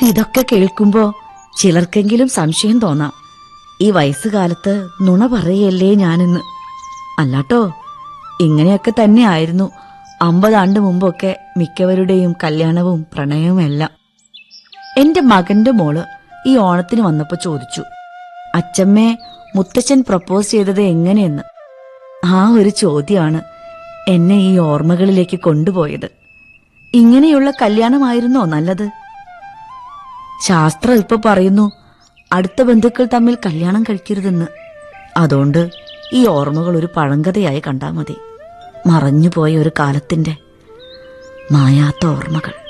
ഇതൊക്കെ കേൾക്കുമ്പോ ചിലർക്കെങ്കിലും സംശയം തോന്നാം ഈ വയസ്സുകാലത്ത് നുണ പറയല്ലേ ഞാനെന്ന് അല്ലാട്ടോ ഇങ്ങനെയൊക്കെ തന്നെയായിരുന്നു അമ്പതാണ്ട് മുമ്പൊക്കെ മിക്കവരുടെയും കല്യാണവും പ്രണയവും എല്ലാം എന്റെ മകന്റെ മോള് ഈ ഓണത്തിന് വന്നപ്പോ ചോദിച്ചു അച്ചമ്മേ മുത്തച്ഛൻ പ്രപ്പോസ് ചെയ്തത് എങ്ങനെയെന്ന് ആ ഒരു ചോദ്യമാണ് എന്നെ ഈ ഓർമ്മകളിലേക്ക് കൊണ്ടുപോയത് ഇങ്ങനെയുള്ള കല്യാണമായിരുന്നോ നല്ലത് ശാസ്ത്രം ഇപ്പൊ പറയുന്നു അടുത്ത ബന്ധുക്കൾ തമ്മിൽ കല്യാണം കഴിക്കരുതെന്ന് അതുകൊണ്ട് ഈ ഓർമ്മകൾ ഒരു പഴങ്കഥയായി കണ്ടാൽ മതി മറഞ്ഞുപോയ ഒരു കാലത്തിന്റെ മായാത്ത ഓർമ്മകൾ